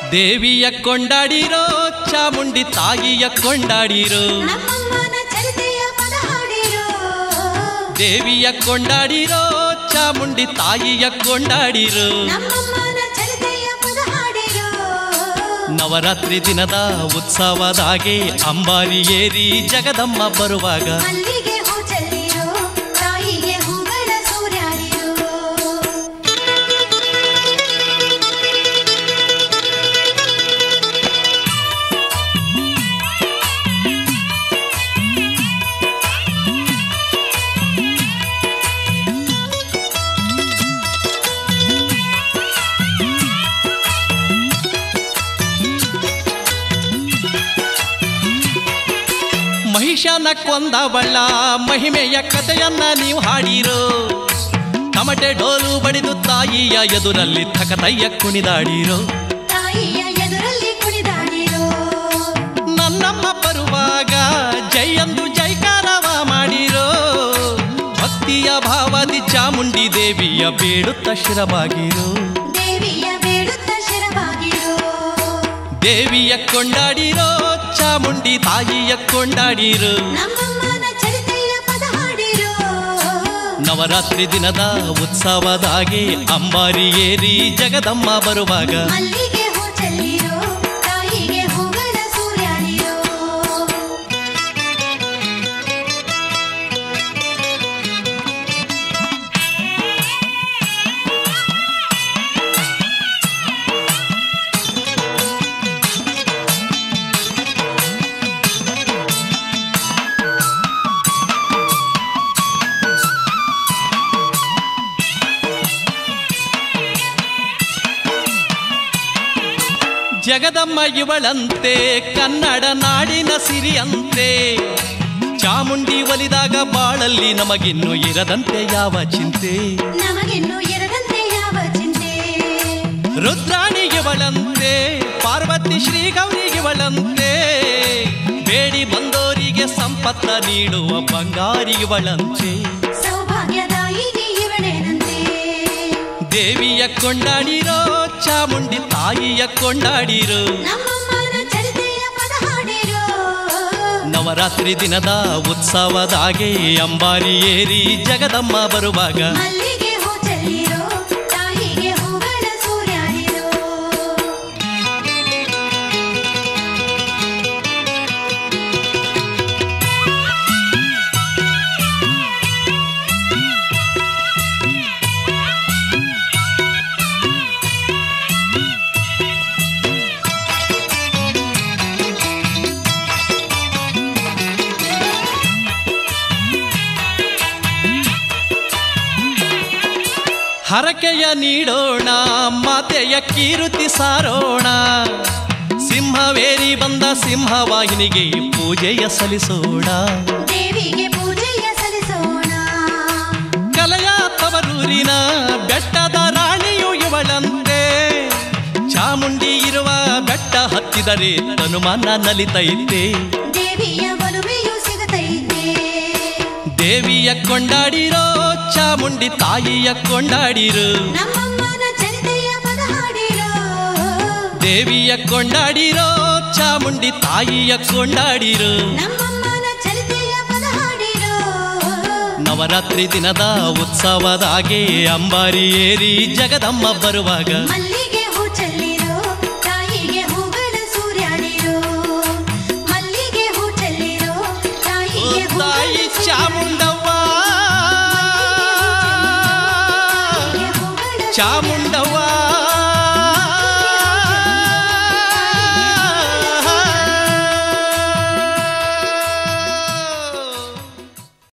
ದೇವಿಯ ಕೊಂಡಾಡಿರೋ ಚಾಮುಂಡಿ ತಾಯಿಯ ಕೊಂಡಾಡಿರೋ ನಮ್ಮಮ್ಮನ ಚರಿತೆಯ ಪದ ಹಾಡಿರೋ ದೇವಿಯ ಕೊಂಡಾಡಿರೋ ಚಾಮುಂಡಿ ತಾಯಿಯ ಕೊಂಡಾಡಿರೋ ನಮ್ಮಮ್ಮನ ಚರಿತೆಯ ಪದ ಹಾಡಿರೋ ನವರಾತ್ರಿ ದಿನದ ಉತ್ಸವದಾಗೆ ಅಂಬಾರಿ ಏರಿ ಜಗದಮ್ಮ ಬರುವಾಗ ಮಲ್ಲಿಗೆ ಹೂ ಚೆಲ್ಲಿರೋ ತಾಯಿಗೆ ಹೂಗಳ ಸೂರ್ಯಾಡಿರೋ ಮಹಿಷನ ಕೊಂದ ಬಳ್ಳ ಮಹಿಮೆಯ ಕಥೆಯನ್ನ ನೀವು ಹಾಡಿರೋ ತಮಟೆ ಡೋಲು ಬಡಿದು ತಾಯಿಯ ಎದುರಲ್ಲಿ ತಕತಯ್ಯ ಕುಣಿದಾಡಿರೋ ತಾಯಿಯ ಎದುರಲ್ಲಿ ಕುಣಿದಾಡಿರೋ ನನ್ನಮ್ಮ ಬರುವಾಗ ಜೈಯಂದು ಜೈಕಾರವ ಮಾಡಿರೋ ಭಕ್ತಿಯ ಭಾವದಿ ಚಾಮುಂಡಿ ದೇವಿಯ ಬೇಡುತ್ತ ಶಿರವಾಗಿರೋ ದೇವಿಯ ಬೇಡುತ್ತ ಶಿರವಾಗಿರೋ ದೇವಿಯ ಕೊಂಡಾಡಿರೋ ಚಾಮುಂಡಿ ತಾಯಿಯ ಕೊಂಡಾಡಿರೋ ನಮ್ಮಮ್ಮನ ಚರಿತೆಯ ಪದ ಹಾಡಿರೋ ನವರಾತ್ರಿ ದಿನದ ಉತ್ಸವದಾಗೆ ಅಂಬಾರಿ ಏರಿ ಜಗದಮ್ಮ ಬರುವಾಗ ಮಲ್ಲಿಗೆ ಹೂ ಚೆಲ್ಲಿರೋ ತಾಯಿಗೆ ಹೂಗಳ ಸೂರ್ಯಾಡಿರೋ ಜಗದಮ್ಮ ಇವಳಂತೆ ಕನ್ನಡ ನಾಡಿನ ಸಿರಿಯಂತೆ ಚಾಮುಂಡಿ ಒಲಿದಾಗ ಬಾಳಲ್ಲಿ ನಮಗಿನ್ನು ಇರದಂತೆ ಯಾವ ಚಿಂತೆ ನಮಗಿನ್ನು ಎರಡಂತೆ ಯಾವ ಚಿಂತೆ ರುದ್ರಾಣಿ ಇವಳಂತೆ ಪಾರ್ವತಿ ಶ್ರೀ ಗೌರಿ ಇವಳಂತೆ ಬೇಡಿ ಬಂದೋರಿಗೆ ಸಂಪತ್ತ ನೀಡುವ ಬಂಗಾರಿ ಇವಳಂತೆ ಸೌಭಾಗ್ಯದಾಯಿನಿ ಇವಳೇನಂತೆ ದೇವಿಯ ಕೊಂಡಾಡಿರೋ ಚಾಮುಂಡಿ ತಾಯಿಯ ಕೊಂಡಾಡಿರೋ ನಮ್ಮಮ್ಮನ ಚರಿತೆಯ ಪದ ಹಾಡಿರೋ ನವರಾತ್ರಿ ದಿನದ ಉತ್ಸವದಾಗೆ ಅಂಬಾರಿ ಏರಿ ಜಗದಮ್ಮ ಬರುವಾಗ ಮಲ್ಲಿಗೆ ಹೂ ಚೆಲ್ಲಿರೋ ತಾಯಿಗೆ ಹೂಗಳ ಸೂರ್ಯಾಡಿರೋ ಹರಕೆಯ ನೀಡೋಣ ಮಾತೆಯ ಕೀರುತಿ ಸಾರೋಣ ಸಿಂಹವೇರಿ ಬಂದ ಸಿಂಹವಾಹಿನಿಗೆ ಪೂಜೆಯ ಸಲ್ಲಿಸೋಣ ದೇವಿಗೆ ಪೂಜೆಯ ಸಲ್ಲಿಸೋಣ ಕಲೆಯ ತವರೂರಿನ ಬೆಟ್ಟದ ರಾಣಿಯು ಇವಳಂತೆ ಚಾಮುಂಡಿ ಇರುವ ಬೆಟ್ಟ ಹತ್ತಿದರೆ ತನುಮಾನ ನಲಿತೈತೆ ದೇವಿಯ ಒಲುಮೆಯು ಸಿಗತೈತೆ ದೇವಿಯ ಕೊಂಡಾಡಿರೋ ಚಾಮುಂಡಿ ತಾಯಿಯ ಕೊಂಡಾಡಿರೋ ನಮ್ಮಮ್ಮನ ಚರಿತೆಯ ಪದ ಹಾಡಿರೋ ದೇವಿಯ ಕೊಂಡಾಡಿರೋ ಚಾಮುಂಡಿ ತಾಯಿಯ ಕೊಂಡಾಡಿರೋ ನಮ್ಮಮ್ಮನ ಚರಿತೆಯ ಪದ ಹಾಡಿರೋ ನವರಾತ್ರಿ ದಿನದ ಉತ್ಸವದಾಗೆ ಅಂಬಾರಿ ಏರಿ ಜಗದಮ್ಮ ಬರುವಾಗ ಮಲ್ಲಿಗೆ ಹೂ ಚೆಲ್ಲಿರೋ ತಾಯಿಗೆ ಹೂಗಳ ಸೂರ್ಯಾಡಿರೋ ಮಲ್ಲಿಗೆ ಹೂ ಚೆಲ್ಲಿರೋ ತಾಯಿಗೆ ಹೂಗಳ